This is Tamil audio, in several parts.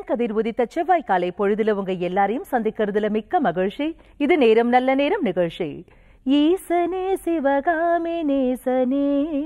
செங்கதிர் உதித்த செவ்வாய் காலை பொழுதுல உங்க எல்லாரையும் சந்திக்கிறதுல மிக்க மகிழ்ச்சி இது நேரம் நல்ல நேரம் நிகழ்ச்சி ஈசனே சிவகாமி நேசனே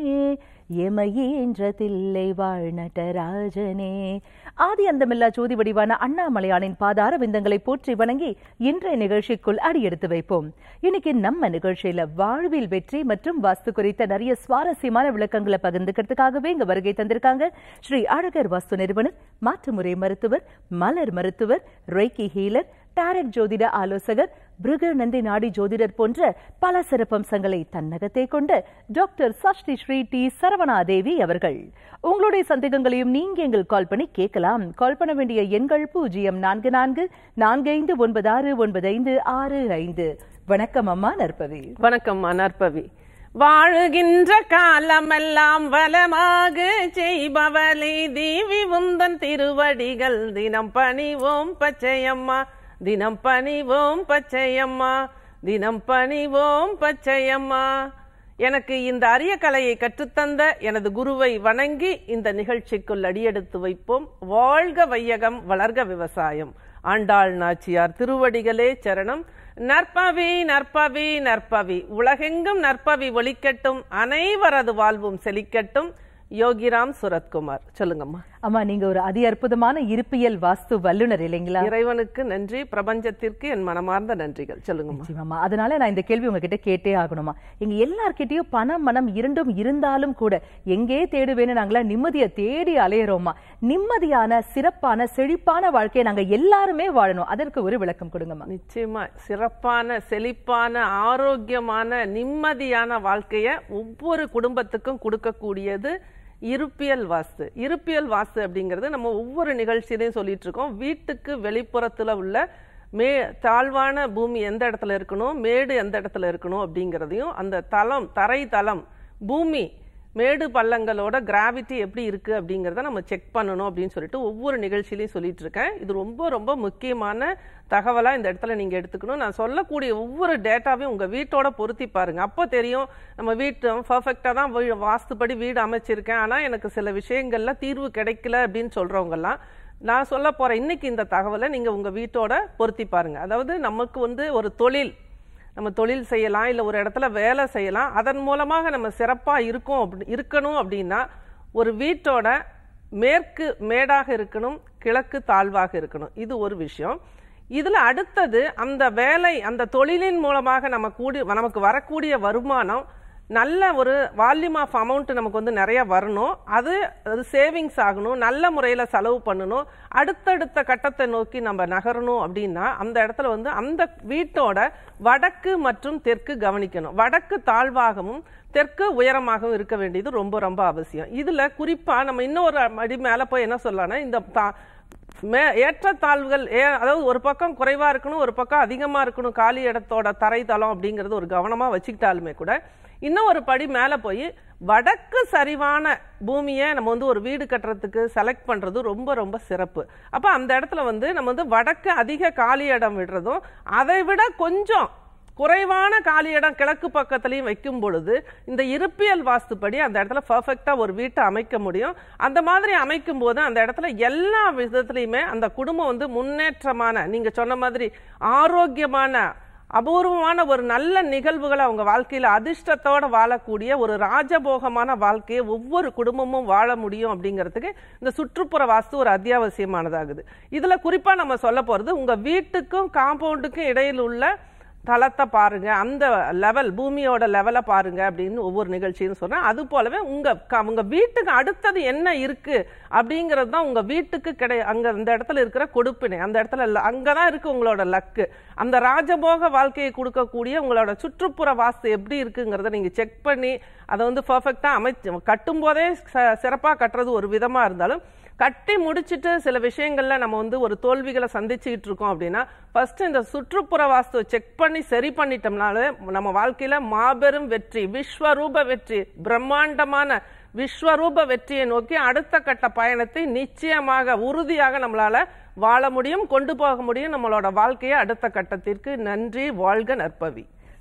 எமையேன்ற தில்லை வாழ் நடராஜனே ஆதி அந்தமில்லா ஜோதி வடிவான அண்ணாமலையானின் பாதார விந்தங்களை போற்றி வணங்கி இன்றைய நிகழ்ச்சிக்குள் அடியெடுத்து வைப்போம் இன்னைக்கு நம்ம நிகழ்ச்சியில வாழ்வில் வெற்றி மற்றும் வாஸ்து குறித்த நிறைய சுவாரஸ்யமான விளக்கங்களை பகிர்ந்துக்கிறதுக்காகவே இங்க வருகை தந்திருக்காங்க ஸ்ரீ அழகர் வாஸ்து நிறுவனர் மாற்றுமுறை மருத்துவர் மலர் மருத்துவர் ரெய்கி ஹீலர் டாரட் ஜோதிட ஆலோசகர் பிருக நந்தி நாடி ஜோதிடர் போன்ற பல சிறப்பம்சங்களை தன்னகத்தே கொண்ட டாக்டர் சஷ்டி ஸ்ரீ டி சரவணாதேவி அவர்கள் உங்களுடைய சந்தேகங்களையும் நீங்க எங்கள் கால் பண்ணி கேட்கலாம் கால் பண்ண வேண்டிய எண்கள் பூஜ்ஜியம் நான்கு நான்கு நான்கு ஐந்து ஒன்பது ஆறு ஒன்பது ஐந்து ஆறு ஐந்து வணக்கம் அம்மா நற்பவி வணக்கம் நற்பவி வாழுகின்ற காலமெல்லாம் வளமாக செய்பவளே தேவி உந்தன் திருவடிகள் தினம் பணிவோம் பச்சையம்மா தினம் பணிவோம் பச்சையம்மா தினம் பணிவோம் பச்சையம்மா எனக்கு இந்த அரிய கலையை கற்றுத்தந்த எனது குருவை வணங்கி இந்த நிகழ்ச்சிக்குள் அடியெடுத்து வைப்போம் வாழ்க வையகம் வளர்க விவசாயம் ஆண்டாள் நாச்சியார் திருவடிகளே சரணம் நற்பவி நற்பவி நற்பவி உலகெங்கும் நற்பவி ஒழிக்கட்டும் அனைவரது வாழ்வும் செழிக்கட்டும் யோகிராம் சுரத்குமார் சொல்லுங்கம்மா அம்மா நீங்க ஒரு அதி அற்புதமான இருப்பியல் வாஸ்து வல்லுனர் இல்லைங்களா இறைவனுக்கு நன்றி பிரபஞ்சத்திற்கு என் மனமார்ந்த நன்றிகள் சொல்லுங்கம்மா நிச்சயமாம்மா அதனால நான் இந்த கேள்வி உங்ககிட்ட கேட்டே ஆகணுமா எங்க எல்லார்கிட்டயும் பணம் மனம் இரண்டும் இருந்தாலும் கூட எங்கே தேடுவேன்னு நாங்களா நிம்மதியை தேடி அலையிறோமா நிம்மதியான சிறப்பான செழிப்பான வாழ்க்கையை நாங்க எல்லாருமே வாழணும் அதற்கு ஒரு விளக்கம் கொடுங்கம்மா நிச்சயமா சிறப்பான செழிப்பான ஆரோக்கியமான நிம்மதியான வாழ்க்கைய ஒவ்வொரு குடும்பத்துக்கும் கொடுக்கக்கூடியது இருப்பியல் வாஸ்து இருப்பியல் வாஸ்து அப்படிங்கிறது நம்ம ஒவ்வொரு நிகழ்ச்சியிலையும் சொல்லிட்டு இருக்கோம் வீட்டுக்கு வெளிப்புறத்துல உள்ள மே தாழ்வான பூமி எந்த இடத்துல இருக்கணும் மேடு எந்த இடத்துல இருக்கணும் அப்படிங்கிறதையும் அந்த தளம் தரை தளம் பூமி மேடு பள்ளங்களோட கிராவிட்டி எப்படி இருக்கு அப்படிங்கிறத நம்ம செக் பண்ணணும் அப்படின்னு சொல்லிட்டு ஒவ்வொரு நிகழ்ச்சியிலையும் சொல்லிட்டு இருக்கேன் இது ரொம்ப ரொம்ப முக்கியமான தகவலா இந்த இடத்துல நீங்க எடுத்துக்கணும் நான் சொல்லக்கூடிய ஒவ்வொரு டேட்டாவையும் உங்க வீட்டோட பொருத்தி பாருங்க அப்போ தெரியும் நம்ம வீட்டு பர்ஃபெக்டா தான் வீ- வாஸ்துப்படி வீடு அமைச்சிருக்கேன் ஆனா எனக்கு சில விஷயங்கள்ல தீர்வு கிடைக்கல அப்படின்னு சொல்றவங்கலாம் நான் சொல்ல போற இன்னைக்கு இந்த தகவலை நீங்க உங்க வீட்டோட பொருத்தி பாருங்க அதாவது நமக்கு வந்து ஒரு தொழில் நம்ம தொழில் செய்யலாம் இல்லை ஒரு இடத்துல வேலை செய்யலாம் அதன் மூலமாக நம்ம சிறப்பாக இருக்கோம் அப்படி இருக்கணும் அப்படின்னா ஒரு வீட்டோட மேற்கு மேடாக இருக்கணும் கிழக்கு தாழ்வாக இருக்கணும் இது ஒரு விஷயம் இதில் அடுத்தது அந்த வேலை அந்த தொழிலின் மூலமாக நம்ம கூடி நமக்கு வரக்கூடிய வருமானம் நல்ல ஒரு வால்யூம் ஆஃப் அமௌண்ட் நமக்கு வந்து நிறைய வரணும் அது அது சேவிங்ஸ் ஆகணும் நல்ல முறையில் செலவு பண்ணணும் அடுத்தடுத்த கட்டத்தை நோக்கி நம்ம நகரணும் அப்படின்னா அந்த இடத்துல வந்து அந்த வீட்டோட வடக்கு மற்றும் தெற்கு கவனிக்கணும் வடக்கு தாழ்வாகவும் தெற்கு உயரமாகவும் இருக்க வேண்டியது ரொம்ப ரொம்ப அவசியம் இதுல குறிப்பா நம்ம இன்னொரு அடி மேல போய் என்ன சொல்லலாம்னா இந்த தா- மே ஏற்றத்தாழ்வுகள் ஏ அதாவது ஒரு பக்கம் குறைவா இருக்கணும் ஒரு பக்கம் அதிகமா இருக்கணும் காலி இடத்தோட தரைத்தளம் அப்படிங்கிறது ஒரு கவனமா வச்சுக்கிட்டாலுமே கூட இன்னும் ஒரு படி மேல போய் வடக்கு சரிவான பூமியை நம்ம வந்து ஒரு வீடு கட்டுறதுக்கு செலக்ட் பண்றது ரொம்ப ரொம்ப சிறப்பு அப்ப அந்த இடத்துல வந்து நம்ம வந்து வடக்கு அதிக காலி இடம் விடுறதும் அதை விட கொஞ்சம் குறைவான காலி இடம் கிழக்கு பக்கத்துலயும் வைக்கும் பொழுது இந்த இருப்பியல் வாஸ்துப்படி அந்த இடத்துல பர்ஃபெக்டா ஒரு வீட்டை அமைக்க முடியும் அந்த மாதிரி அமைக்கும் போது அந்த இடத்துல எல்லா விதத்துலயுமே அந்த குடும்பம் வந்து முன்னேற்றமான நீங்க சொன்ன மாதிரி ஆரோக்கியமான அபூர்வமான ஒரு நல்ல நிகழ்வுகளை அவங்க வாழ்க்கையில அதிர்ஷ்டத்தோட வாழக்கூடிய ஒரு ராஜபோகமான வாழ்க்கையை ஒவ்வொரு குடும்பமும் வாழ முடியும் அப்படிங்கிறதுக்கு இந்த சுற்றுப்புற வாஸ்து ஒரு அத்தியாவசியமானதாகுது இதுல குறிப்பா நம்ம சொல்ல போறது உங்க வீட்டுக்கும் காம்பவுண்டுக்கும் இடையில் உள்ள தளத்தை பாருங்க அந்த லெவல் பூமியோட லெவலை பாருங்க அப்படின்னு ஒவ்வொரு நிகழ்ச்சியும் சொல்றேன் அது போலவே உங்க க- உங்க வீட்டுக்கு அடுத்தது என்ன இருக்கு அப்படிங்கிறது தான் உங்க வீட்டுக்கு கிடை அங்க அந்த இடத்துல இருக்கிற கொடுப்பினை அந்த இடத்துல ல- அங்கதான் இருக்கு உங்களோட லக்கு அந்த ராஜபோக வாழ்க்கையை கொடுக்கக்கூடிய உங்களோட சுற்றுப்புற வாஸ்து எப்படி இருக்குங்கிறத நீங்க செக் பண்ணி அதை வந்து பர்ஃபெக்டா அமைச்சு கட்டும் போதே ச- சிறப்பா கட்டுறது ஒரு விதமா இருந்தாலும் கட்டி முடிச்சிட்டு சில விஷயங்கள்ல நம்ம வந்து ஒரு தோல்விகளை சந்திச்சுக்கிட்டு இருக்கோம் அப்படின்னா ஃபர்ஸ்ட் இந்த சுற்றுப்புற வாஸ்துவை செக் பண்ணி சரி பண்ணிட்டோம்னாலே நம்ம வாழ்க்கையில மாபெரும் வெற்றி விஸ்வரூப வெற்றி பிரம்மாண்டமான விஸ்வரூப வெற்றியை நோக்கி அடுத்த கட்ட பயணத்தை நிச்சயமாக உறுதியாக நம்மளால வாழ முடியும் கொண்டு போக முடியும் நம்மளோட வாழ்க்கையை அடுத்த கட்டத்திற்கு நன்றி வாழ்க நற்பவி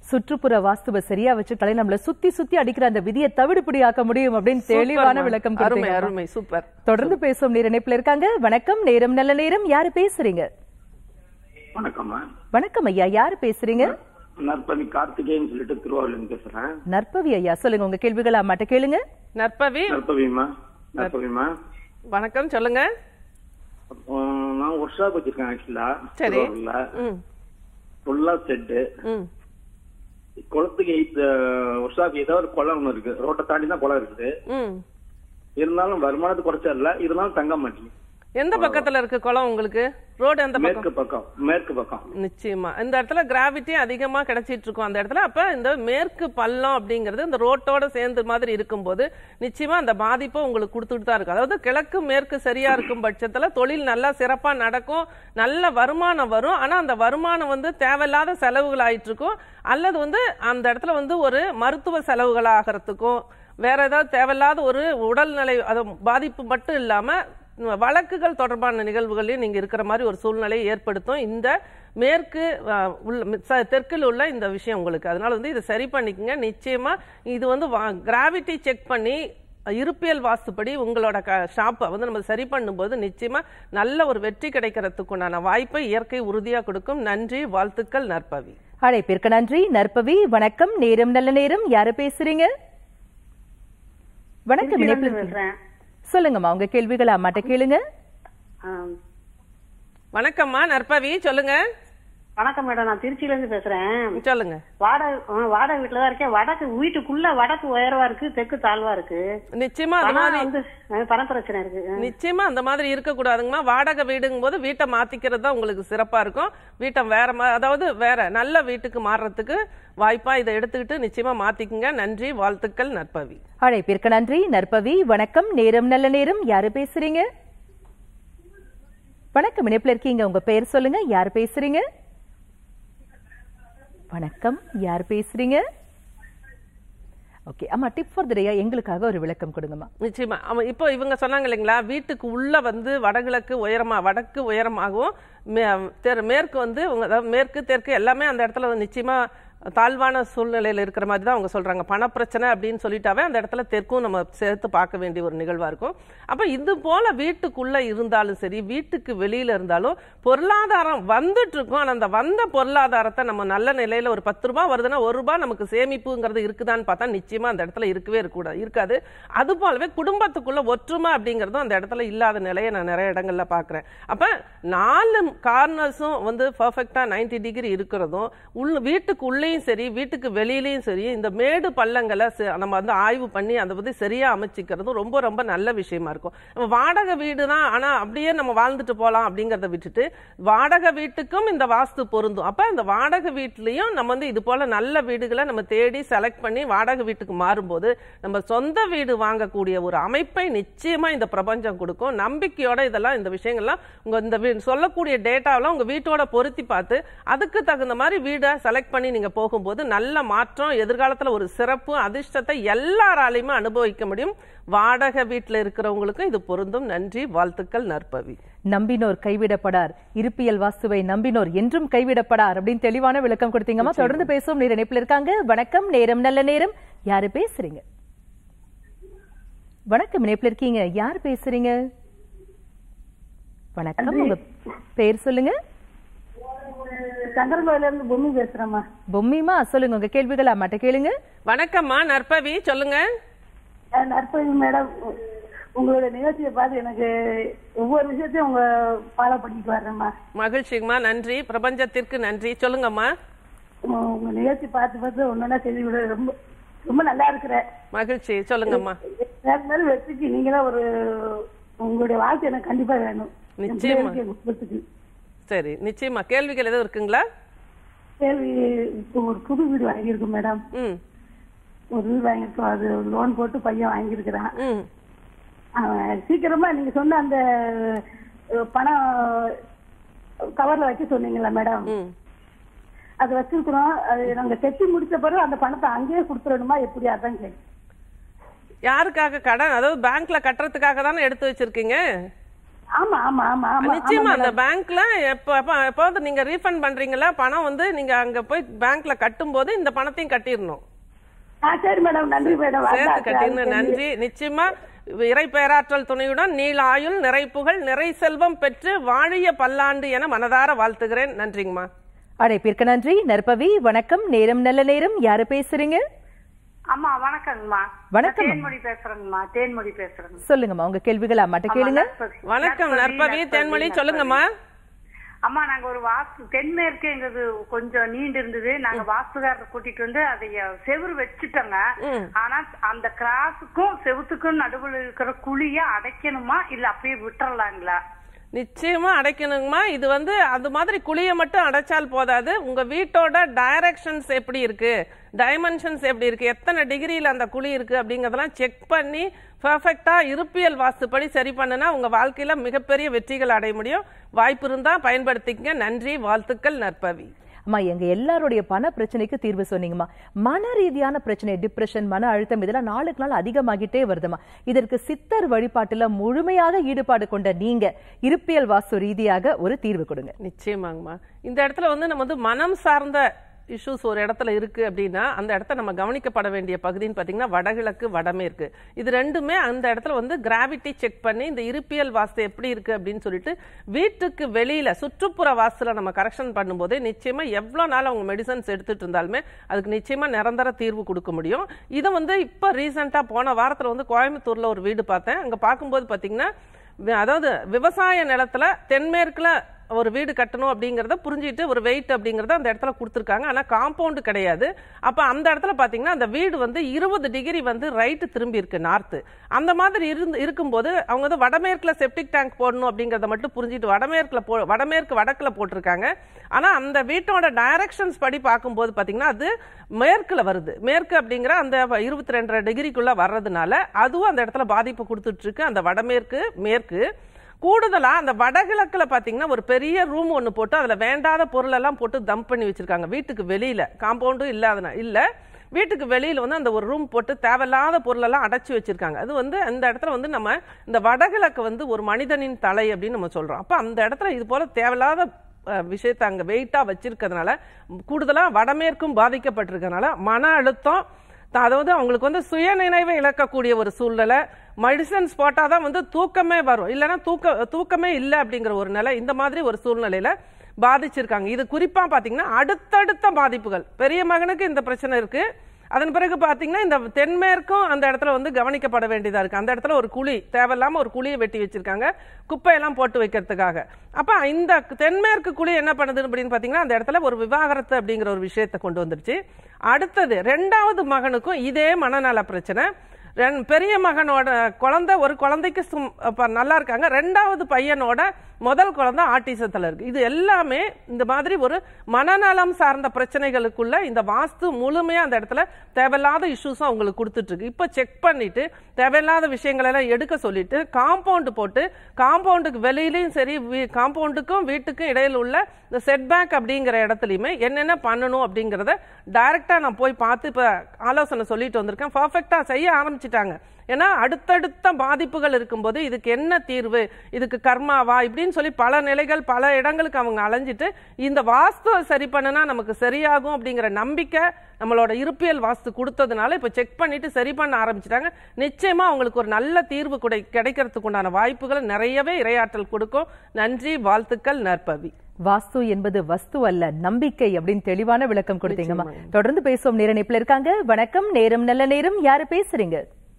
சுற்றுப்புற வாஸ்துவை சரியா வச்சுட்டாலே நம்மள சுத்தி சுத்தி அடிக்கிற அந்த விதியை தவிடுபடி ஆக்க முடியும் அப்படின்னு தெளிவான சூப்பர்மா. விளக்கம் அருமை கொடுத்தீங்க அருமை சூப்பர் தொடர்ந்து பேசும் நேர இணைப்புல இருக்காங்க வணக்கம் நேரம் நல்ல நேரம் யாரு பேசுறீங்க வணக்கம்மா வணக்கம் ஐயா யாரு பேசுறீங்க நற்பவி கார்த்திகேயன் சொல்லிட்டு திருவாரூர்லேருந்து பேசுறேன் நற்பவி ஐயா சொல்லுங்க உங்க கேள்விகள் அம்மாட்ட கேளுங்க நற்பவி நற்பவிமா நற்பவிமா வணக்கம் சொல்லுங்க உம், நான் ஒர்க் ஷாப் வச்சிருக்கேன் ஆக்சுவலா சரி. திருவாரூர்ல ம் ஃபுல்லா செட்டு ம் குளத்துக்கு எயிட் ஒர்க் ஷாப் ஏதோ ஒரு குளம் ஒண்ணு இருக்கு ரோட்டை தாண்டி தான் குளம் இருக்குது ம் இருந்தாலும் வருமானத்து குறைச்சா இல்ல இருந்தாலும் தங்க மாட்டேங்குது எந்த பக்கத்துல இருக்கு குளம் உங்களுக்கு ரோடு எந்த பக்கம் மேற்கு பக்கம் மேற்கு பக்கம் நிச்சயமா இந்த இடத்துல கிராவிட்டி அதிகமா கிடைச்சிட்டு இருக்கும் அந்த இடத்துல அப்ப இந்த மேற்கு பள்ளம் அப்படிங்கிறது இந்த ரோட்டோட சேர்ந்து மாதிரி இருக்கும்போது நிச்சயமா அந்த பாதிப்பை உங்களுக்கு கொடுத்துட்டு தான் இருக்கு அதாவது கிழக்கு மேற்கு சரியா இருக்கும் பட்சத்துல தொழில் நல்லா சிறப்பா நடக்கும் நல்ல வருமானம் வரும் ஆனா அந்த வருமானம் வந்து தேவையில்லாத செலவுகள் ஆயிட்டு இருக்கும் அல்லது வந்து அந்த இடத்துல வந்து ஒரு மருத்துவ செலவுகள் ஆகிறதுக்கும் வேற ஏதாவது தேவையில்லாத ஒரு உடல்நிலை அது பாதிப்பு மட்டும் இல்லாம வழக்குகள் தொடர்பான நிகழ்வுகளையும் நீங்க இருக்கிற மாதிரி ஒரு சூழ்நிலையை ஏற்படுத்தும் இந்த மேற்கு அஹ், உள்ள ச- தெற்கில் உள்ள இந்த விஷயம் உங்களுக்கு அதனால வந்து இதை சரி பண்ணிக்கங்க நிச்சயமா இது வந்து கிராவிட்டி செக் பண்ணி இருப்பியல் வாஸ்துப்படி உங்களோட க ஷாப்பை வந்து நம்ம சரி பண்ணும்போது நிச்சயமா நல்ல ஒரு வெற்றி கிடைக்கிறதுக்குண்டான வாய்ப்பை இயற்கை உறுதியா கொடுக்கும் நன்றி வாழ்த்துக்கள் நற்பவி அழைப்பிற்கு நன்றி நற்பவி வணக்கம் நேரம் நல்ல நேரம் யாரு பேசுறீங்க வணக்கம் இணைப்புல இருக்கீங்க. பேசுறேன் சொல்லுங்கம்மா உங்க கேள்விகளை அம்மாட்ட கேளுங்க ஆம். வணக்கம்மா நற்பவி சொல்லுங்க வணக்கம் மேடம் நான் திருச்சியில இருந்து பேசுறேன் சொல்லுங்க வாடகை ஆ, வாடகை வீட்டுல தான் இருக்கேன் வடக்கு வீட்டுக்குள்ள வடக்கு உயரவா இருக்கு தெற்கு தாழ்வா இருக்கு நிச்சயமா அந்த ஆனா மாதிரி வந்து ஆ, பண பிரச்சனை இருக்கு ஆ. நிச்சயமா அந்த மாதிரி இருக்கக்கூடாதுங்கம்மா வாடகை வீடுங்கும் போது வீட்டை மாத்திக்கிறது தான் உங்களுக்கு சிறப்பா இருக்கும் வீட்டை வேற மா- அதாவது வேற நல்ல வீட்டுக்கு மாறுறதுக்கு வாய்ப்பா இதை எடுத்துக்கிட்டு நிச்சயமா மாத்திக்குங்க நன்றி வாழ்த்துக்கள் நற்பவி அழைப்பிற்கு நன்றி நற்பவி வணக்கம் நேரம் நல்ல நேரம் யாரு பேசுறீங்க வணக்கம் இணைப்புல இருக்கீங்க உங்க பெயர் சொல்லுங்க யார் பேசுறீங்க வணக்கம் யார் பேசுறீங்க ஓகே அம்மா டிப் ஃபார் த டேயா எங்களுக்காக ஒரு விளக்கம் கொடுங்கம்மா நிச்சயமா ஆமா இப்போ இவங்க சொன்னாங்க இல்லைங்களா வீட்டுக்கு உள்ள வந்து வடகிழக்கு உயரமா வடக்கு உயரமாகவும் மே- தெரு- மேற்கு வந்து உங்க அதாவது மேற்கு தெற்கு எல்லாமே அந்த இடத்துல வந்து நிச்சயமா தாழ்வான சூழ்நிலையில இருக்கிற மாதிரி தான் அவங்க சொல்றாங்க பணப்பிரச்சனை அப்படின்னு சொல்லிட்டாவே அந்த இடத்துல தெற்கும் நம்ம சேர்த்து பார்க்க வேண்டிய ஒரு நிகழ்வா இருக்கும் அப்ப இது போல வீட்டுக்குள்ள இருந்தாலும் சரி வீட்டுக்கு வெளியில இருந்தாலும் பொருளாதாரம் வந்துட்டு இருக்கும் ஆனா அந்த வந்த பொருளாதாரத்தை நம்ம நல்ல நிலையில ஒரு பத்து ரூபாய் வருதுன்னா ஒரு ரூபாய் நமக்கு சேமிப்புங்கிறது இருக்குதான்னு பார்த்தா நிச்சயமா அந்த இடத்துல இருக்கவே இருக்கக்கூடாது இருக்காது அது போலவே குடும்பத்துக்குள்ள ஒற்றுமை அப்படிங்கிறதும் அந்த இடத்துல இல்லாத நிலையை நான் நிறைய இடங்கள்ல பார்க்கிறேன் அப்ப நாலு கார்னர்ஸும் வந்து பர்ஃபெக்டா 90 டிகிரி இருக்கிறதும் உள்ள வீட்டுக்கு உள்ளேயும் சரி வீட்டுக்கு வெளியிலயும் சரி இந்த மேடு பள்ளங்களை ச- நம்ம வந்து ஆய்வு பண்ணி அதை வந்து சரியா அமைச்சிக்கிறதும் ரொம்ப ரொம்ப நல்ல விஷயமா இருக்கும் நம்ம வாடகை வீடு தான் ஆனா அப்படியே நம்ம வாழ்ந்துட்டு போலாம் அப்படிங்கறத விட்டுட்டு வாடகை வீட்டுக்கும் இந்த வாஸ்து பொருந்தும் அப்ப இந்த வாடகை வீட்லயும் நம்ம வந்து இது போல நல்ல வீடுகளை நம்ம தேடி செலக்ட் பண்ணி வாடகை வீட்டுக்கு மாறும்போது நம்ம சொந்த வீடு வாங்கக்கூடிய ஒரு அமைப்பை நிச்சயமா இந்த பிரபஞ்சம் கொடுக்கும் நம்பிக்கையோட இதெல்லாம் இந்த விஷயங்கள்லாம் உங்க இந்த வீ- சொல்லக்கூடிய டேட்டாவெல்லாம் உங்க வீட்டோட பொருத்தி பார்த்து அதுக்கு தகுந்த மாதிரி வீடை செலக்ட் பண்ணி நீங்க போகும்போது நல்ல மாற்றம் எதிர்காலத்துல ஒரு சிறப்பு அதிர்ஷ்டத்தை எல்லாராலையுமே அனுபவிக்க முடியும் வாடகை வீட்டுல இருக்கிறவங்களுக்கும் இது பொருந்தும் நன்றி வாழ்த்துக்கள் நற்பவி நம்பினோர் கைவிடப்படார் இருப்பியல் வாஸ்துவை நம்பினோர் என்றும் கைவிடப்படார் அப்படின்னு தெளிவான விளக்கம் கொடுத்தீங்கம்மா தொடர்ந்து பேசும் நேர இணைப்புல இருக்காங்க வணக்கம் நேரம் நல்ல நேரம் யாரு பேசுறீங்க வணக்கம் இணைப்புல இருக்கீங்க யார் பேசுறீங்க வணக்கம் உங்க பேர் சொல்லுங்க சங்கரங்கோயில இருந்து பொம்மி பேசுறேம்மா பொம்மிமா சொல்லுங்க உங்க கேள்விகள் அம்மாட்ட கேளுங்க வணக்கம்மா நற்பவி சொல்லுங்க நற்பதி மேடம் உங்களோட நிகழ்ச்சியை பார்த்து எனக்கு ஒவ்வொரு விஷயத்தையும் உங்க ஃபாலோ பண்ணிட்டு வர்றேம்மா மகிழ்ச்சிங்கம்மா நன்றி பிரபஞ்சத்திற்கு நன்றி சொல்லுங்கம்மா உங்க- உங்க நிகழ்ச்சி பார்த்து பார்த்து ஒன்னொன்னா செய்தி விட ரொம்ப ரொம்ப நல்லா இருக்கிறேன் மகிழ்ச்சி சொல்லுங்கம்மா வேற மேலும் வெற்றிக்கு நீங்க தான் ஒரு உங்களுடைய வாழ்க்கை எனக்கு கண்டிப்பா வேணும் என் நிச்சயமா. பிள்ளைகளுக்கு, என் குடும்பத்துக்கு சரி நிச்சயமா கேள்விகள் எதுவும் இருக்குங்களா கேள்வி இப்போ ஒரு புது வீடு வாங்கியிருக்கோம் மேடம் ம் ஒரு வீடு வாங்கியிருக்கோம் அது லோன் போட்டு பையன் வாங்கியிருக்கிறான் ம் அவன் சீக்கிரமா நீங்க சொன்ன அந்த அஹ், பணம் கவர்ல வைக்க சொன்னீங்களா மேடம் ம் அது வச்சிருக்கிறோம் அது நாங்க கட்டி முடிச்ச பிறகு அந்த பணத்தை அங்கேயே கொடுத்துடணுமா எப்படி அதான் கேள்வி யாருக்காக கடன் அதாவது பேங்க்ல கட்டுறதுக்காக தானே எடுத்து வச்சிருக்கீங்க ஆமா ஆமா ஆமா ஆமா நிச்சயமா அந்த பேங்க்ல எப்ப எப்ப- எப்போது நீங்க ரீஃபண்ட் பண்றீங்களா பணம் வந்து நீங்க அங்க போய் பேங்க்ல கட்டும் போது இந்த பணத்தையும் கட்டிடணும் ஆ சரி மேடம் நன்றி மேடம் சேர்த்து கட்டிடணும் நன்றி நிச்சயமா இறை பேராற்றல் துணையுடன் நீல ஆயுள் நிறை புகழ் நிறை செல்வம் பெற்று வாழிய பல்லாண்டு என மனதார வாழ்த்துகிறேன் நன்றிங்கம்மா அழைப்பிற்கு நன்றி நற்பவி வணக்கம் நேரம் நல்ல நேரம் யாரு பேசுறீங்க அம்மா வணக்கங்கம்மா வணக்கம், நான் தேன்மொழி பேசுறேங்கம்மா தேன்மொழி பேசுறேங்க சொல்லுங்கம்மா உங்க கேள்விகளை அம்மாட்ட கேளுங்க வணக்கம் நற்பவி தென்மொழி சொல்லுங்கம்மா அம்மா நாங்க ஒரு வாஸ்து தென்மேற்கு எங்களுக்கு கொஞ்சம் நீண்டு இருந்தது நாங்க வாஸ்துகாரர் கூட்டிட்டு வந்து அதை செவுரு வச்சுட்டோங்க ஆனா அந்த கிராஸுக்கும் செவுத்துக்கும் நடுவுல இருக்கிற குழிய அடைக்கணுமா இல்ல அப்படியே விட்டுறலாங்களா நிச்சயமா அடைக்கணுங்கம்மா இது வந்து அது மாதிரி குழியை மட்டும் அடைச்சால் போதாது உங்க வீட்டோட டைரக்ஷன்ஸ் எப்படி இருக்கு டைமென்ஷன்ஸ் எப்படி இருக்கு எத்தனை டிகிரியில் அந்த குழி இருக்கு அப்படிங்கறதெல்லாம் செக் பண்ணி பெர்ஃபெக்டா இருப்பியல் வாஸ்துப்படி சரி பண்ணுனா உங்க வாழ்க்கையில மிகப்பெரிய வெற்றிகள் அடைய முடியும் வாய்ப்பு இருந்தா பயன்படுத்திக்கங்க நன்றி வாழ்த்துக்கள் நற்பவி அம்மா எங்க எல்லாருடைய பண பிரச்சனைக்கு தீர்வு சொன்னீங்கம்மா மன ரீதியான பிரச்சனை டிப்ரெஷன் மன அழுத்தம் இதெல்லாம் நாளுக்கு நாள் அதிகமாகிட்டே வருதுமா இதற்கு சித்தர் வழிபாட்டுல முழுமையாக ஈடுபாடு கொண்ட நீங்க இருப்பியல் வாஸ்து ரீதியாக ஒரு தீர்வு கொடுங்க நிச்சயமாங்கம்மா இந்த இடத்துல வந்து நம்ம வந்து மனம் சார்ந்த இஷ்யூஸ் ஒரு இடத்துல இருக்கு அப்படின்னா அந்த இடத்த நம்ம கவனிக்கப்பட வேண்டிய பகுதின்னு பார்த்தீங்கன்னா வடகிழக்கு வடமேற்கு இது ரெண்டுமே அந்த இடத்துல வந்து கிராவிட்டி செக் பண்ணி இந்த இருப்பியல் வாஸ்து எப்படி இருக்கு அப்படின்னு சொல்லிட்டு வீட்டுக்கு வெளியில சுற்றுப்புற வாஸ்துல நம்ம கரெக்ஷன் பண்ணும்போது நிச்சயமா எவ்வளோ நாள் அவங்க மெடிசன்ஸ் எடுத்துட்டு இருந்தாலுமே அதுக்கு நிச்சயமா நிரந்தர தீர்வு கொடுக்க முடியும் இதை வந்து இப்போ ரீசெண்டாக போன வாரத்தில் வந்து கோயம்புத்தூர்ல ஒரு வீடு பார்த்தேன் அங்கே பார்க்கும்போது பார்த்தீங்கன்னா வி- அதாவது விவசாய நிலத்துல தென்மேற்குல ஒரு வீடு கட்டணும் அப்படிங்கறத புரிஞ்சிட்டு ஒரு வெயிட் அப்படிங்கறத அந்த இடத்துல கொடுத்துருக்காங்க ஆனா காம்பவுண்டு கிடையாது அப்ப அந்த இடத்துல பாத்தீங்கன்னா அந்த வீடு வந்து இருபது டிகிரி வந்து ரைட்டு திரும்பி இருக்கு நார்த்து அந்த மாதிரி இருந்து இருக்கும்போது அவங்க வந்து வடமேற்குல செப்டிக் டேங்க் போடணும் அப்படிங்கறத மட்டும் புரிஞ்சிட்டு வடமேற்குல போ வடமேற்கு வடக்குல போட்டிருக்காங்க ஆனா அந்த வீட்டோட டைரக்ஷன்ஸ் படி பார்க்கும்போது பாத்தீங்கன்னா அது மேற்குல வருது மேற்கு அப்படிங்கிற அந்த இருபத்தி ரெண்டரை டிகிரிக்குள்ள வர்றதுனால அதுவும் அந்த இடத்துல பாதிப்பு கொடுத்துட்டு இருக்கு அந்த வடமேற்கு மேற்கு கூடுதலா அந்த வடகிழக்குல பாத்தீங்கன்னா ஒரு பெரிய ரூம் ஒன்னு போட்டு அதுல வேண்டாத பொருள் எல்லாம் போட்டு தம்ப் பண்ணி வச்சிருக்காங்க வீட்டுக்கு வெளியில காம்பவுண்டும் இல்லாத இல்ல வீட்டுக்கு வெளியில வந்து அந்த ஒரு ரூம் போட்டு தேவையில்லாத பொருளெல்லாம் அடைச்சு வச்சிருக்காங்க அது வந்து அந்த இடத்துல வந்து நம்ம இந்த வடகிழக்கு வந்து ஒரு மனிதனின் தலை அப்படின்னு நம்ம சொல்றோம் அப்ப அந்த இடத்துல இது போல தேவையில்லாத அஹ், விஷயத்தை அங்க வெயிட்டா வச்சிருக்கிறதுனால கூடுதலா வடமேற்கும் பாதிக்கப்பட்டிருக்கனால மன அழுத்தம் த- அதாவது அவங்களுக்கு வந்து சுய நினைவை இழக்கக்கூடிய ஒரு சூழ்நிலை மெடிசன்ஸ் போட்டால் தான் வந்து தூக்கமே வரும் இல்லைன்னா தூக்க தூக்கமே இல்லை அப்படிங்கிற ஒரு நிலை இந்த மாதிரி ஒரு சூழ்நிலையில பாதிச்சிருக்காங்க இது குறிப்பா பாத்தீங்கன்னா அடுத்தடுத்த பாதிப்புகள் பெரிய மகனுக்கு இந்த பிரச்சனை இருக்கு அதன் பிறகு பாத்தீங்கன்னா இந்த தென்மேற்கும் அந்த இடத்துல வந்து கவனிக்கப்பட வேண்டியதா இருக்கு அந்த இடத்துல ஒரு குழி தேவையில்லாம ஒரு குழியை வெட்டி வச்சிருக்காங்க குப்பையெல்லாம் போட்டு வைக்கிறதுக்காக அப்ப இந்த தென்மேற்கு குழி என்ன பண்ணுது அப்படின்னு பாத்தீங்கன்னா அந்த இடத்துல ஒரு விவாகரத்து அப்படிங்கிற ஒரு விஷயத்தை கொண்டு வந்துருச்சு அடுத்தது ரெண்டாவது மகனுக்கும் இதே மனநல பிரச்சனை ரெண்- பெரிய மகனோட குழந்தை ஒரு குழந்தைக்கு சும் அப்ப நல்லா இருக்காங்க ரெண்டாவது பையனோட முதல் குழந்தை ஆட்டிசத்துல இருக்கு இது எல்லாமே இந்த மாதிரி ஒரு மனநலம் சார்ந்த பிரச்சனைகளுக்குள்ள இந்த வாஸ்து முழுமையா அந்த இடத்துல தேவையில்லாத இஷ்யூஸும் அவங்களுக்கு கொடுத்துட்டு இருக்கு இப்போ செக் பண்ணிட்டு தேவையில்லாத விஷயங்கள் எல்லாம் எடுக்க சொல்லிட்டு காம்பவுண்டு போட்டு காம்பவுண்டுக்கு வெளியிலயும் சரி காம்பவுண்டுக்கும் வீட்டுக்கும் இடையில உள்ள இந்த செட்பேக் அப்படிங்கிற இடத்துலையுமே என்னென்ன பண்ணணும் அப்படிங்கிறத டைரக்டா நான் போய் பார்த்து இப்போ ஆலோசனை சொல்லிட்டு வந்திருக்கேன் பர்ஃபெக்டா செய்ய ஆரம்பிச்சிட்டாங்க ஏன்னா அடுத்தடுத்த பாதிப்புகள் இருக்கும்போது இதுக்கு என்ன தீர்வு இதுக்கு கர்மாவா இப்படின்னு சொல்லி பல நிலைகள் பல இடங்களுக்கு அவங்க அலைஞ்சிட்டு இந்த வாஸ்துவை சரி பண்ணுனா நமக்கு சரியாகும் அப்படிங்கிற நம்பிக்கை நம்மளோட இருப்பியல் வாஸ்து கொடுத்ததுனால இப்போ செக் பண்ணிட்டு சரி பண்ண ஆரம்பிச்சிட்டாங்க நிச்சயமா அவங்களுக்கு ஒரு நல்ல தீர்வு குடை கிடைக்கிறதுக்கு உண்டான வாய்ப்புகளை நிறையவே இரையாற்றல் கொடுக்கும் நன்றி வாழ்த்துக்கள் நற்பவி வாஸ்து என்பது வஸ்து அல்ல நம்பிக்கை அப்படின்னு தெளிவான விளக்கம் கொடுத்தீங்கம்மா தொடர்ந்து பேசுவோம் நேர இணைப்புல இருக்காங்க வணக்கம் நேரம் நல்ல நேரம் யாரு பேசுறீங்க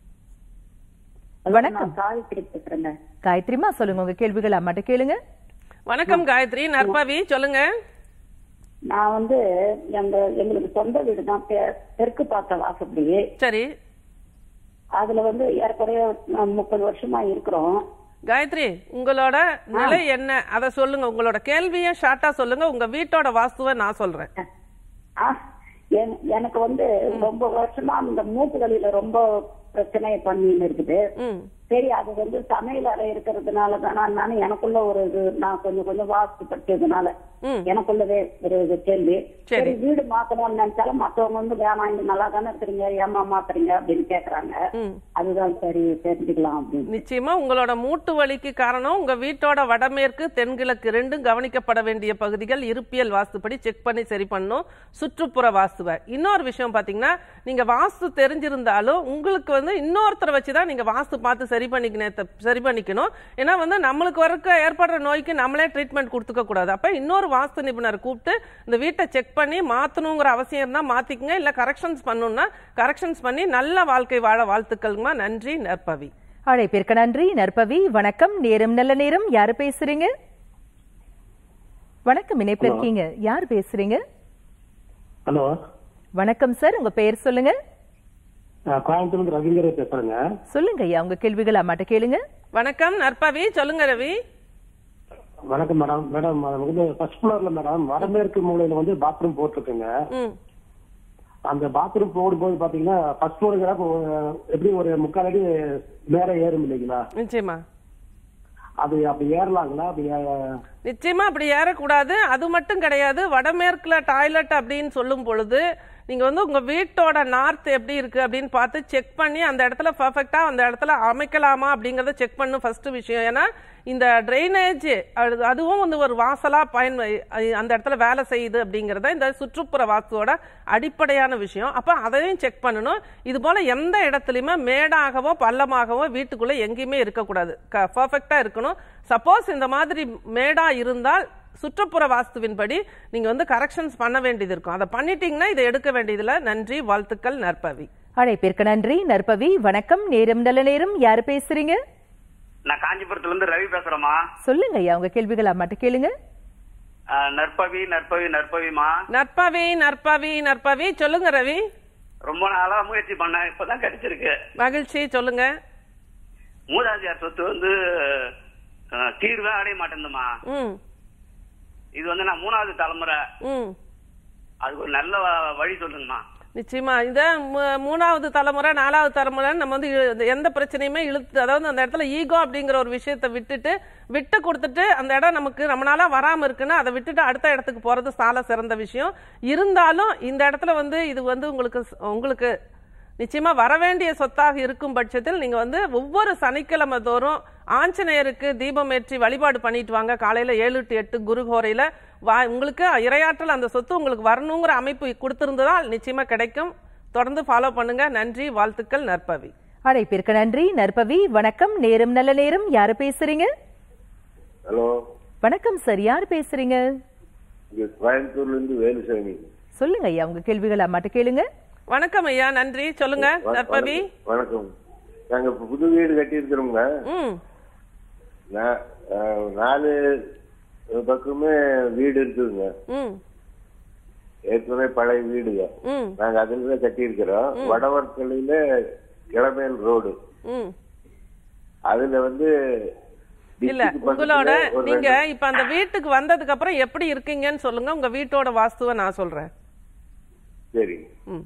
வணக்கம் காயத்ரி பேசுறேங்க காயத்ரிமா சொல்லுங்க உங்க கேள்விகள் அம்மாட்ட கேளுங்க வணக்கம் காயத்ரி நற்பவி சொல்லுங்க நான் வந்து எங்க எங்களுக்கு சொந்த வீடு தான் தெ- தெற்கு பார்த்த வாசப்படி சரி அதுல வந்து ஏறக்குறைய அஹ், முப்பது வருஷமா இருக்கிறோம் காயத்ரி உங்களோட நிலை என்ன அத சொல்லுங்க உங்களோட கேள்வியை ஷார்ட்டா சொல்லுங்க உங்க வீட்டோட வாஸ்துவை நான் சொல்றேன் ஆ, என்- எனக்கு வந்து ரொம்ப வருஷமா அந்த மூட்டு வலியில ரொம்ப பிரச்சனை பண்ணின்னு இருக்குது ம் சரி அது வந்து சமையல் அறை இருக்கிறதுனால தானா நானும் எனக்குள்ள ஒரு இது நான் கொஞ்சம் கொஞ்சம் வாஸ்து பட்டதுனால ம். எனக்குள்ளவே ஒரு இது கேள்வி சரி. சரி வீடு மாத்தணும்னு நினைச்சாலும் மத்தவங்க வந்து வேணாம் இங்க நல்லா தானே இருக்கிறீங்க ஏமா மாத்துறீங்க அப்படின்னு கேக்குறாங்க ம். அதுதான் சரி தெரிஞ்சுக்கலாம் அப்படின்னு நிச்சயமா உங்களோட மூட்டு வலிக்கு காரணம் உங்க வீட்டோட வடமேற்கு தென்கிழக்கு ரெண்டும் கவனிக்கப்பட வேண்டிய பகுதிகள் இருப்பியல் வாஸ்துப்படி செக் பண்ணி சரி பண்ணும் சுற்றுப்புற வாஸ்துவை இன்னொரு விஷயம் பாத்தீங்கன்னா நீங்க வாஸ்து தெரிஞ்சிருந்தாலும் உங்களுக்கு வந்து இன்னொருத்தரை வச்சுதான் நீங்க வாஸ்து பார்த்து சரி பண்ணிக்கணும் சரி பண்ணிக்கணும் ஏன்னா வந்து நம்மளுக்கு வரக்க ஏற்படுற நோய்க்கு நம்மளே ட்ரீட்மெண்ட் கொடுத்துக்க கூடாது அப்ப இன்னொரு வாஸ்து நிபுணரை கூப்பிட்டு இந்த வீட்டை செக் பண்ணி மாத்தணுங்கிற அவசியம் இருந்தா மாத்திக்கங்க இல்ல கரெக்ஷன்ஸ் பண்ணணும்னா கரெக்ஷன்ஸ் பண்ணி நல்ல வாழ்க்கை வாழ வாழ்த்துக்கள்மா நன்றி நற்பவி அழைப்பிற்கு நன்றி நற்பவி வணக்கம் நேரம் நல்ல நேரம் யாரு பேசுறீங்க வணக்கம் இணைப்புல இருக்கீங்க யார் பேசுறீங்க ஹலோ வணக்கம் சார் உங்க பெயர் சொல்லுங்க நான் கோயம்புத்தூர்ல ரவீந்திர பேசுறேங்க சொல்லுங்க ஐயா உங்க கேள்விகள் அம்மாட்ட கேளுங்க வணக்கம் நற்பவி சொல்லுங்க ரவி வணக்கம் மேடம் மேடம் அது வந்து ஃபர்ஸ்ட் ஃப்ளோர்ல மேடம் வடமேற்கு மூலையில வந்து பாத்ரூம் போட்டிருக்குங்க ம் அந்த பாத்ரூம் போடும்போது பாத்தீங்கன்னா ஃபர்ஸ்ட் ஃப்ளோருக்கு எப்படி ஒரு முக்கால் அடி மேல ஏறும் இல்லைங்களா நிச்சயமா அது அப்படி ஏறலாங்களா அப்படி ஏ- நிச்சயமா அப்படி ஏறக்கூடாது அது மட்டும் கிடையாது வடமேற்குல டாய்லெட் அப்படின்னு சொல்லும் பொழுது நீங்க வந்து உங்க வீட்டோட நார்த் எப்படி இருக்கு அப்படின்னு பார்த்து செக் பண்ணி அந்த இடத்துல பர்ஃபெக்டா அந்த இடத்துல அமைக்கலாமா அப்படிங்கறத செக் பண்ணும் ஃபர்ஸ்ட் விஷயம் ஏன்னா இந்த ட்ரைனேஜ் அதுவும் வந்து ஒரு வாசலா பயன் அந்த இடத்துல வேலை செய்யுது அப்படிங்கறத இந்த சுற்றுப்புற வாஸ்துவோட அடிப்படையான விஷயம் அப்ப அதையும் செக் பண்ணணும் இது போல எந்த இடத்துலயுமே மேடாகவோ பள்ளமாகவோ வீட்டுக்குள்ள எங்கேயுமே இருக்கக்கூடாது பர்ஃபெக்டா இருக்கணும் சப்போஸ் இந்த மாதிரி மேடா இருந்தால் சுற்றுப்புற வாஸ்துவின்படி நீங்க வந்து கரெக்ஷன்ஸ் பண்ண வேண்டியது இருக்கும் அதை பண்ணிட்டீங்கன்னா இதை எடுக்க வேண்டியதுல நன்றி வாழ்த்துக்கள் நற்பவி அழைப்பிற்கு நன்றி நற்பவி வணக்கம் நேரம் நல்ல நேரம் யாரு பேசுறீங்க நான் காஞ்சிபுரத்துல இருந்து ரவி பேசுறேம்மா சொல்லுங்க ஐயா உங்க கேள்விகள் அம்மாட்ட கேளுங்க அஹ், நற்பவி நற்பவி நற்பவிமா நற்பவி நற்பவி நற்பவி சொல்லுங்க ரவி ரொம்ப நாளா முயற்சி பண்ணேன் இப்பதான் கிடைச்சிருக்கு மகிழ்ச்சி சொல்லுங்க மூதாதியார் சொத்து வந்து அஹ், தீர்வே அடைய மாட்டேங்குதுமா ம் இது வந்து நான் மூணாவது தலைமுறை ம் அதுக்கு ஒரு நல்ல வ- வழி சொல்லுங்கம்மா நிச்சயமா இந்த மூ- மூணாவது தலைமுறை நாலாவது தலைமுறை நம்ம வந்து இழு- எந்த பிரச்சனையுமே இழுத்து அதாவது அந்த இடத்துல ஈகோ அப்படிங்கிற ஒரு விஷயத்தை விட்டுட்டு விட்டு கொடுத்துட்டு அந்த இடம் நமக்கு ரொம்ப நாளா வராம இருக்குன்னா அதை விட்டுட்டு அடுத்த இடத்துக்கு போறது சால சிறந்த விஷயம் இருந்தாலும் இந்த இடத்துல வந்து இது வந்து உங்களுக்கு உங்களுக்கு நிச்சயமா வரவேண்டிய சொத்தாக இருக்கும் பட்சத்தில் நீங்க வந்து ஒவ்வொரு சனிக்கிழமை தோறும் ஆஞ்சநேயருக்கு தீபம் ஏற்றி வழிபாடு பண்ணிட்டு வாங்க காலையில ஏழு டு எட்டு குருகோரையில வா உங்களுக்கு இரையாற்றல் அந்த சொத்து உங்களுக்கு வரணுங்கிற அமைப்பு கொடுத்திருந்ததால் நிச்சயமா கிடைக்கும் தொடர்ந்து ஃபாலோ பண்ணுங்க நன்றி வாழ்த்துக்கள் நற்பவி அழைப்பிற்கு நன்றி நற்பவி வணக்கம் நேரம் நல்ல நேரம் யாரு பேசுறீங்க ஹலோ வணக்கம் சார் யார் பேசுறீங்க இங்க கோயம்புத்தூர்ல இருந்து வேலுசாமி சொல்லுங்க ஐயா உங்க கேள்விகள் அம்மாட்ட கேளுங்க வணக்கம் ஐயா நன்றி சொல்லுங்க வ- நற்பவி வணக்கம். வணக்கம் நாங்க இப்ப புது வீடு கட்டி இருக்கிறோங்க ம் நாலு பக்கமே வீடு இருக்குதுங்க ம் ஏற்கனவே பழைய வீடுங்க ம் நாங்க அதுல தான் கட்டி இருக்கிறோம் வடவர்கலையில கிளமேல் ரோடு ம் அதுல வந்து இல்ல district பக்கத்துல உங்களோட ஒரு நீங்க ரெண்டு- இப்ப அந்த வீட்டுக்கு வந்ததுக்கு அப்புறம் எப்படி இருக்கீங்கன்னு சொல்லுங்க உங்க வீட்டோட வாஸ்துவை நான் சொல்றேன் சரி ம்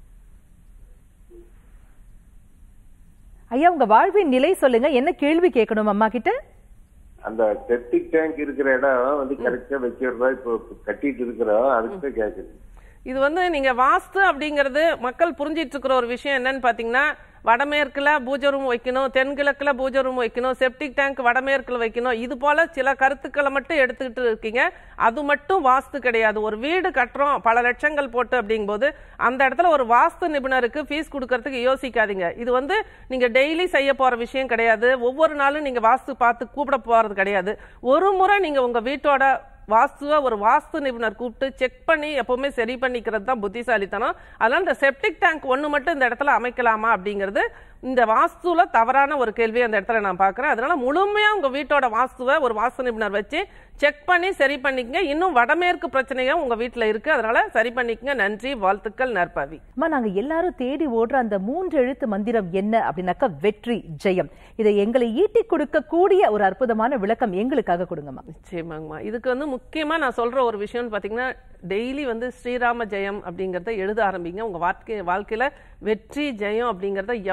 ஐயா உங்க வாழ்வின் நிலை சொல்லுங்க என்ன கேள்வி கேட்கணும் அம்மா கிட்ட அந்த செப்டிக் டேங்க் இருக்கிற இடம் வந்து கரெக்டா வச்சிருந்தா இப்போ கட்டிட்டு இருக்கிறோம் அதுக்கு தான் கேக்குது இது வந்து நீங்க வாஸ்து அப்படிங்கிறது மக்கள் புரிஞ்சிட்டு இருக்கிற ஒரு விஷயம் என்னன்னு பாத்தீங்கன்னா வடமேற்குல பூஜை ரூம் வைக்கணும் தென்கிழக்குல பூஜை ரூம் வைக்கணும் செப்டிக் டேங்க் வடமேற்குல வைக்கணும் இது போல சில கருத்துக்களை மட்டும் எடுத்துக்கிட்டு இருக்கீங்க அது மட்டும் வாஸ்து கிடையாது ஒரு வீடு கட்டுறோம் பல லட்சங்கள் போட்டு அப்படிங்கும்போது அந்த இடத்துல ஒரு வாஸ்து நிபுணருக்கு ஃபீஸ் கொடுக்கறதுக்கு யோசிக்காதீங்க இது வந்து நீங்க டெய்லி செய்ய போற விஷயம் கிடையாது ஒவ்வொரு நாளும் நீங்க வாஸ்து பார்த்து கூப்பிட போறது கிடையாது ஒரு முறை நீங்க உங்க வீட்டோட வாஸ்துவை ஒரு வாஸ்து நிபுணர் கூப்பிட்டு செக் பண்ணி எப்பவுமே சரி பண்ணிக்கிறது தான் புத்திசாலித்தனம் அதனால இந்த செப்டிக் டேங்க் ஒன்று மட்டும் இந்த இடத்துல அமைக்கலாமா அப்படிங்கிறது இந்த வாஸ்துல தவறான ஒரு கேள்வி அந்த இடத்துல நான் பார்க்குறேன் அதனால முழுமையா உங்க வீட்டோட வாஸ்துவை ஒரு வாஸ்து நிபுணர் வச்சு செக் பண்ணி சரி பண்ணிக்கங்க இன்னும் வடமேற்கு பிரச்சனையும் உங்க வீட்டில் இருக்கு அதனால சரி பண்ணிக்கங்க நன்றி வாழ்த்துக்கள் நற்பவி அம்மா நாங்க எல்லாரும் தேடி ஓடுற அந்த மூன்று எழுத்து மந்திரம் என்ன அப்படின்னாக்கா வெற்றி ஜெயம் இதை எங்களை ஈட்டி கொடுக்கக்கூடிய ஒரு அற்புதமான விளக்கம் எங்களுக்காக கொடுங்கம்மா நிச்சயமாங்கம்மா இதுக்கு வந்து முக்கியமா நான் சொல்ற ஒரு விஷயம்னு பாத்தீங்கன்னா டெய்லி வந்து ஸ்ரீராம ஜெயம் அப்படிங்கறத எழுத ஆரம்பிங்க உங்க வாழ்க்கை வாழ்க்கையில வெற்றி ஜெயம் அப்படிங்கறத எப்பவுமே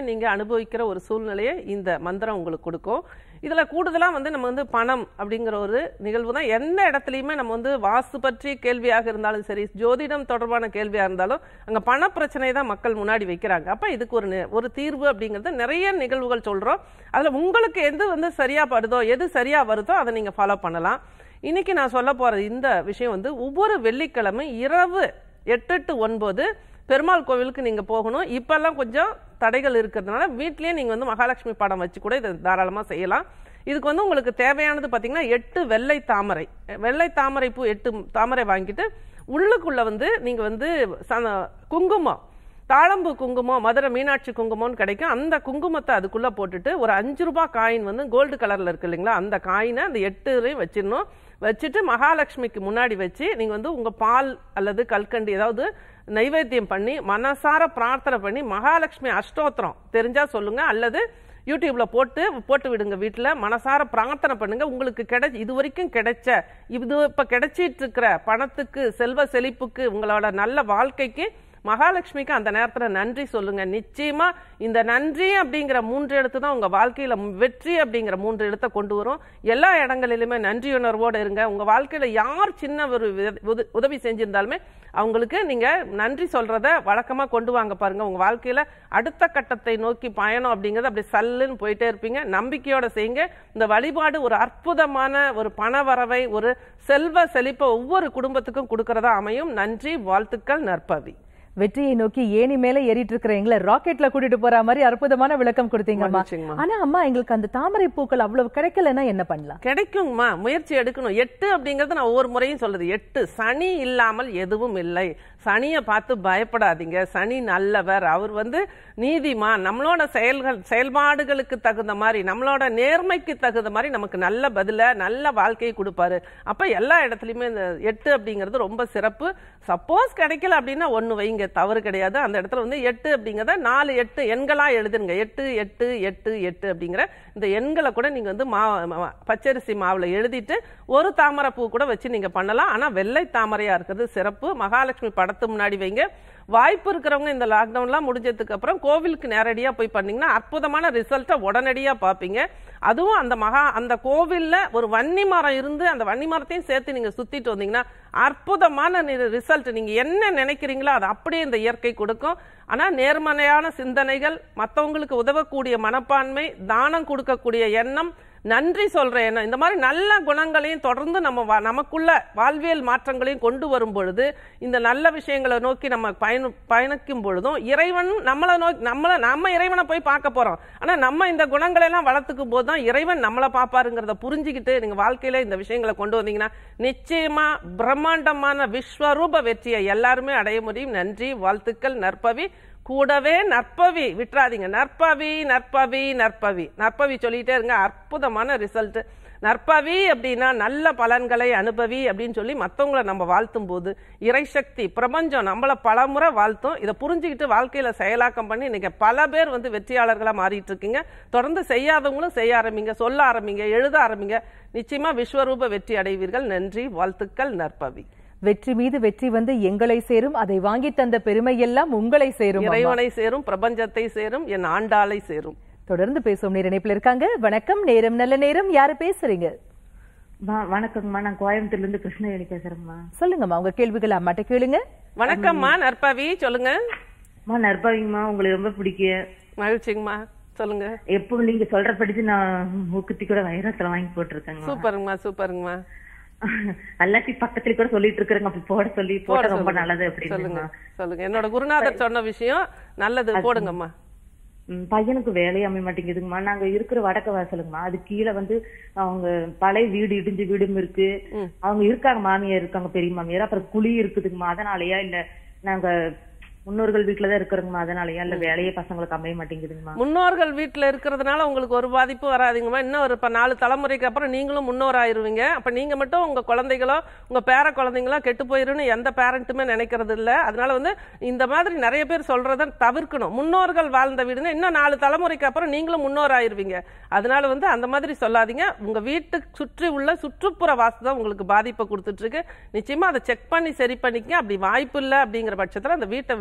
நீங்க அனுபவிக்கிற ஒரு சூழ்நிலையை இந்த மந்திரம் உங்களுக்கு கொடுக்கும் இதுல கூடுதலா வந்து நம்ம வந்து பணம் அப்படிங்கிற ஒரு நிகழ்வு தான் எந்த இடத்துலையுமே நம்ம வந்து வாஸ்து பற்றி கேள்வியாக இருந்தாலும் சரி ஜோதிடம் தொடர்பான கேள்வியா இருந்தாலும் அங்க பண பிரச்சனை தான் மக்கள் முன்னாடி வைக்கிறாங்க அப்ப இதுக்கு ஒரு நி- ஒரு தீர்வு அப்படிங்கிறது நிறைய நிகழ்வுகள் சொல்றோம் அதுல உங்களுக்கு எது வந்து சரியா படுதோ எது சரியா வருதோ அதை நீங்க ஃபாலோ பண்ணலாம் இன்னைக்கு நான் சொல்ல போற இந்த விஷயம் வந்து ஒவ்வொரு வெள்ளிக்கிழமை இரவு எட்டு டு ஒன்பது பெருமாள் கோவிலுக்கு நீங்க போகணும் இப்பெல்லாம் கொஞ்சம் தடைகள் இருக்கிறதுனால வீட்லயே நீங்க வந்து மகாலட்சுமி படம் வச்சு கூட இதை தாராளமா செய்யலாம் இதுக்கு வந்து உங்களுக்கு தேவையானது பாத்தீங்கன்னா எட்டு வெள்ளை தாமரை வெள்ளை தாமரை பூ எட்டு தாமரை வாங்கிட்டு உள்ளுக்குள்ள வந்து நீங்க வந்து ச- குங்குமம் தாழம்பு குங்குமம் மதுரை மீனாட்சி குங்குமம்னு கிடைக்கும் அந்த குங்குமத்தை அதுக்குள்ள போட்டுட்டு ஒரு அஞ்சு ரூபாய் காயின் வந்து கோல்டு கலர்ல இருக்கு இல்லைங்களா அந்த காயினை அந்த எட்டுலையும் வச்சிடணும் வச்சுட்டு மகாலட்சுமிக்கு முன்னாடி வச்சு நீங்க வந்து உங்க பால் அல்லது கல்கண்டு ஏதாவது நைவேத்தியம் பண்ணி மனசார பிரார்த்தனை பண்ணி மகாலட்சுமி அஷ்டோத்திரம் தெரிஞ்சா சொல்லுங்க அல்லது யூடியூப்ல போட்டு போட்டு விடுங்க வீட்டுல மனசார பிரார்த்தனை பண்ணுங்க உங்களுக்கு கிடை இது வரைக்கும் கிடைச்ச இது இப்ப கிடைச்சிட்டு இருக்கிற பணத்துக்கு செல்வ செழிப்புக்கு உங்களோட நல்ல வாழ்க்கைக்கு மகாலட்சுமிக்கு அந்த நேரத்துல நன்றி சொல்லுங்க நிச்சயமா இந்த நன்றி அப்படிங்கிற மூன்று எழுத்து தான் உங்க வாழ்க்கையில ம்- வெற்றி அப்படிங்கிற மூன்று எழுத்தை கொண்டு வரும் எல்லா இடங்களிலுமே நன்றியுணர்வோட இருங்க உங்க வாழ்க்கையில யார் சின்ன ஒரு வித- உத- உதவி செஞ்சிருந்தாலுமே அவங்களுக்கு நீங்க நன்றி சொல்றத வழக்கமா கொண்டு வாங்க பாருங்க உங்க வாழ்க்கையில அடுத்த கட்டத்தை நோக்கி பயணம் அப்படிங்கறது அப்படி சல்லுன்னு போயிட்டே இருப்பீங்க நம்பிக்கையோட செய்யுங்க இந்த வழிபாடு ஒரு அற்புதமான ஒரு பண வரவை ஒரு செல்வ செழிப்பை ஒவ்வொரு குடும்பத்துக்கும் கொடுக்கறதா அமையும் நன்றி வாழ்த்துக்கள் நற்பவி வெற்றியை நோக்கி ஏணி மேல ஏறிட்டு இருக்கிற எங்களை ராக்கெட்ல கூட்டிட்டு போற மாதிரி அற்புதமான விளக்கம் கொடுத்தீங்கம்மா மகிழ்ச்சிங்கம்மா. ஆனா அம்மா எங்களுக்கு அந்த தாமரை பூக்கள் அவ்வளவு கிடைக்கலன்னா என்ன பண்ணலாம் கிடைக்குங்கம்மா முயற்சி எடுக்கணும் எட்டு அப்படிங்கறது நான் ஒவ்வொரு முறையும் சொல்றது எட்டு சனி இல்லாமல் எதுவும் இல்லை சனியை பார்த்து பயப்படாதீங்க சனி நல்லவர் அவர் வந்து நீதிமான் நம்மளோட செயல்கள் செயல்பாடுகளுக்கு தகுந்த மாதிரி நம்மளோட நேர்மைக்கு தகுந்த மாதிரி நமக்கு நல்ல பதில நல்ல வாழ்க்கையை கொடுப்பாரு அப்ப எல்லா இடத்துலயுமே இந்த எட்டு அப்படிங்கிறது ரொம்ப சிறப்பு சப்போஸ் கிடைக்கல அப்படின்னா ஒண்ணு வைங்க தவறு கிடையாது அந்த இடத்துல வந்து எட்டு அப்படிங்கறத நாலு எட்டு எண்களா எழுதுங்க எட்டு எட்டு எட்டு எட்டு அப்படிங்கிற இந்த எண்களை கூட நீங்க வந்து மா மா- பச்சரிசி மாவுல எழுதிட்டு ஒரு தாமரை பூ கூட வச்சு நீங்க பண்ணலாம் ஆனா வெள்ளை தாமரையா இருக்கிறது சிறப்பு மகாலட்சுமி படத்து முன்னாடி வைங்க வாய்ப்பு இருக்கிறவங்க இந்த லாக்டவுன்லாம் முடிஞ்சதுக்கு அப்புறம் கோவிலுக்கு நேரடியா போய் பண்ணீங்கன்னா அற்புதமான ரிசல்ட்டை உடனடியா பார்ப்பீங்க அதுவும் அந்த மகா அந்த கோவில்ல ஒரு வன்னி மரம் இருந்து அந்த வன்னி மரத்தையும் சேர்த்து நீங்க சுத்திட்டு வந்தீங்கன்னா அற்புதமான ரிசல்ட் நீங்க என்ன நினைக்கிறீங்களோ அது அப்படியே இந்த இயற்கை கொடுக்கும் ஆனா நேர்மறையான சிந்தனைகள் மத்தவங்களுக்கு உதவக்கூடிய மனப்பான்மை தானம் கொடுக்கக்கூடிய எண்ணம் நன்றி சொல்ற எண்ணம் இந்த மாதிரி நல்ல குணங்களையும் தொடர்ந்து நம்ம வா- நமக்குள்ள வாழ்வியல் மாற்றங்களையும் கொண்டு வரும் பொழுது இந்த நல்ல விஷயங்களை நோக்கி நம்ம பயண பயணிக்கும் பொழுதும் இறைவன் நம்மளை நோக்கி நம்மள நம்ம இறைவனை போய் பார்க்க போறோம் ஆனா நம்ம இந்த குணங்களை எல்லாம் வளர்த்துக்கும் போது தான் இறைவன் நம்மளை பார்ப்பாருங்கிறத புரிஞ்சுக்கிட்டு நீங்க வாழ்க்கையில இந்த விஷயங்களை கொண்டு வந்தீங்கன்னா நிச்சயமா பிரம்மாண்டமான விஸ்வரூப வெற்றியை எல்லாருமே அடைய முடியும் நன்றி வாழ்த்துக்கள் நற்பவி கூடவே நற்பவி விட்டுறாதீங்க நற்பவி நற்பவி நற்பவி நற்பவி சொல்லிட்டே இருங்க அற்புதமான ரிசல்ட் நற்பவி அப்படின்னா நல்ல பலன்களை அனுபவி அப்படின்னு சொல்லி மற்றவங்களை நம்ம வாழ்த்தும் போது இறைசக்தி பிரபஞ்சம் நம்மள பலமுறை வாழ்த்தும் இதை புரிஞ்சுக்கிட்டு வாழ்க்கையில செயலாக்கம் பண்ணி இன்னைக்கு பல பேர் வந்து வெற்றியாளர்களா மாறிட்டு இருக்கீங்க தொடர்ந்து செய்யாதவங்களும் செய்ய ஆரம்பிங்க சொல்ல ஆரம்பிங்க எழுத ஆரம்பிங்க நிச்சயமா விஸ்வரூப வெற்றி அடைவீர்கள் நன்றி வாழ்த்துக்கள் நற்பவி வெற்றி மீது வெற்றி வந்து எங்களை சேரும் அதை வாங்கி தந்த பெருமை எல்லாம் உங்களை சேரும் அம்மா. இறைவனை சேரும் பிரபஞ்சத்தை சேரும் என் ஆண்டாளை சேரும் தொடர்ந்து பேசுவோம் நேர இணைப்புல இருக்காங்க வணக்கம் நேரம் நல்ல நேரம் யாரு பேசுறீங்க வ- வணக்கங்கம்மா நான் கோயம்புத்தூர்ல இருந்து கிருஷ்ணவேணி பேசுறேங்கம்மா சொல்லுங்கம்மா உங்க கேள்விகள் அம்மாட்ட கேளுங்க வணக்கம்மா நற்பவி சொல்லுங்க அம்மா நற்பவிங்கம்மா உங்களுக்கு ரொம்ப பிடிக்கும் மகிழ்ச்சிங்கம்மா சொல்லுங்க எப்போ நீங்க சொல்ற படிச்சு நான் மூக்குத்தி கூட வைரத்துல வாங்கி போட்டிருக்கேங்க சூப்பருங்கம்மா சூப்பருங்கம்மா எல்லாத்தையும் பக்கத்துல கூட சொல்லிட்டு இருக்கிறேங்க அப்படி போட சொல்லி போட போட ரொம்ப சொல்லுங்க. நல்லது சொல்லுங்க அப்படின்னு சொல்லுங்க என்னோட குருநாதர் சொன்ன விஷயம் நல்லது போடுங்கம்மா ம், பையனுக்கு வேலையே அமைய மாட்டேங்குதுங்கம்மா நாங்க இருக்கிற வடக்க வாசலுங்கம்மா அது கீழே வந்து அவங்க பழைய வீடு இடிஞ்சு வீடும் இருக்கு அவங்க இருக்காங்க மாமியார் இருக்காங்க பெரிய மாமியார் அப்புறம் குழி இருக்குதுங்கம்மா அதனாலயா இல்ல நாங்க முன்னோர்கள் வீட்டுலதான் இருக்கிறோங்கம்மா அதனாலயா இல்ல வேலையே பசங்களுக்கு அமைய மாட்டேங்குதுங்கம்மா முன்னோர்கள் வீட்டுல இருக்கிறதுனால உங்களுக்கு ஒரு பாதிப்பு வராதுங்கம்மா இன்னும் ஒரு இப்ப நாலு தலைமுறைக்கு அப்புறம் நீங்களும் முன்னோர் ஆயிருவீங்க அப்ப நீங்க மட்டும் உங்க குழந்தைகளோ உங்க பேர குழந்தைங்களோ கெட்டு போயிருன்னு எந்த பேரண்ட்டுமே நினைக்கிறது இல்ல அதனால வந்து இந்த மாதிரி நிறைய பேர் சொல்றத தவிர்க்கணும் முன்னோர்கள் வாழ்ந்த வீடுன்னா இன்னும் நாலு தலைமுறைக்கு அப்புறம் நீங்களும் முன்னோர் ஆயிருவீங்க அதனால வந்து அந்த மாதிரி சொல்லாதீங்க உங்க வீட்டுக்கு சுற்றி உள்ள சுற்றுப்புற வாசு தான் உங்களுக்கு பாதிப்பை கொடுத்துட்டு இருக்கு நிச்சயமா அதை செக் பண்ணி சரி பண்ணிக்க அப்படி வாய்ப்பு இல்லை அப்படிங்கிற பட்சத்துல அந்த வீட்டை விட்டு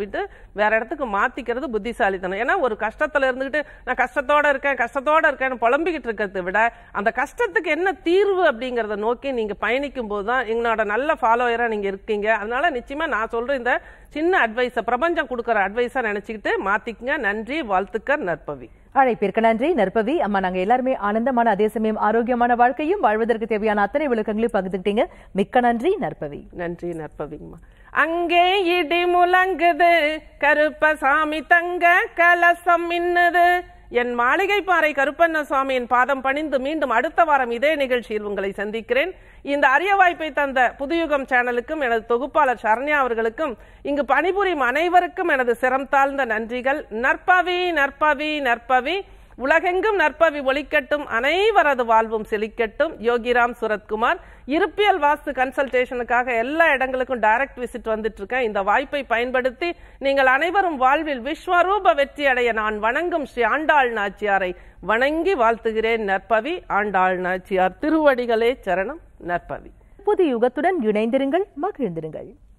சொல்லிட்டு வேற இடத்துக்கு மாத்திக்கிறது புத்திசாலித்தனம் ஏன்னா ஒரு கஷ்டத்துல இருந்துகிட்டு நான் கஷ்டத்தோட இருக்கேன் கஷ்டத்தோட இருக்கேன்னு புலம்பிக்கிட்டு இருக்கிறத விட அந்த கஷ்டத்துக்கு என்ன தீர்வு அப்படிங்கறத நோக்கி நீங்க பயணிக்கும் போது தான் எங்களோட நல்ல ஃபாலோயரா நீங்க இருக்கீங்க அதனால நிச்சயமா நான் சொல்ற இந்த சின்ன அட்வைஸை பிரபஞ்சம் கொடுக்குற அட்வைஸா நினைச்சுக்கிட்டு மாத்திக்கங்க நன்றி வாழ்த்துக்கள் நற்பவி அழைப்பிற்கு நன்றி நற்பவி அம்மா நாங்க எல்லாருமே ஆனந்தமான அதே சமயம் ஆரோக்கியமான வாழ்க்கையும் வாழ்வதற்கு தேவையான அத்தனை விளக்கங்களையும் பகிர்ந்துக்கிட்டீங்க மிக்க நன்றி நற்பவி நன்றி நற்பவிங்கம்மா அங்கே இடி முழங்குது கருப்பசாமி தங்க கலசம் மின்னுது என் மாளிகை பாறை கருப்பண்ண சுவாமியின் பாதம் பணிந்து மீண்டும் அடுத்த வாரம் இதே நிகழ்ச்சியில் உங்களை சந்திக்கிறேன் இந்த அரிய வாய்ப்பை தந்த புதுயுகம் சேனலுக்கும் எனது தொகுப்பாளர் சரண்யா அவர்களுக்கும் இங்கு பணிபுரியும் அனைவருக்கும் எனது சிரம் தாழ்ந்த நன்றிகள் நற்பவி நற்பவி நற்பவி உலகெங்கும் நற்பவி ஒளிக்கட்டும் அனைவரது வாழ்வும் செழிக்கட்டும் யோகிராம் சுரத்குமார் இருப்பியல் வாஸ்து கன்சல்டேஷனுக்காக எல்லா இடங்களுக்கும் டைரக்ட் விசிட் வந்துட்டு இருக்கேன் இந்த வாய்ப்பை பயன்படுத்தி நீங்கள் அனைவரும் வாழ்வில் விஸ்வரூப வெற்றி அடைய நான் வணங்கும் ஸ்ரீ ஆண்டாள் நாச்சியாரை வணங்கி வாழ்த்துகிறேன் நற்பவி ஆண்டாள் நாச்சியார் திருவடிகளே சரணம் நற்பவி புது யுகத்துடன் இணைந்திருங்கள் மகிழ்ந்திருங்கள்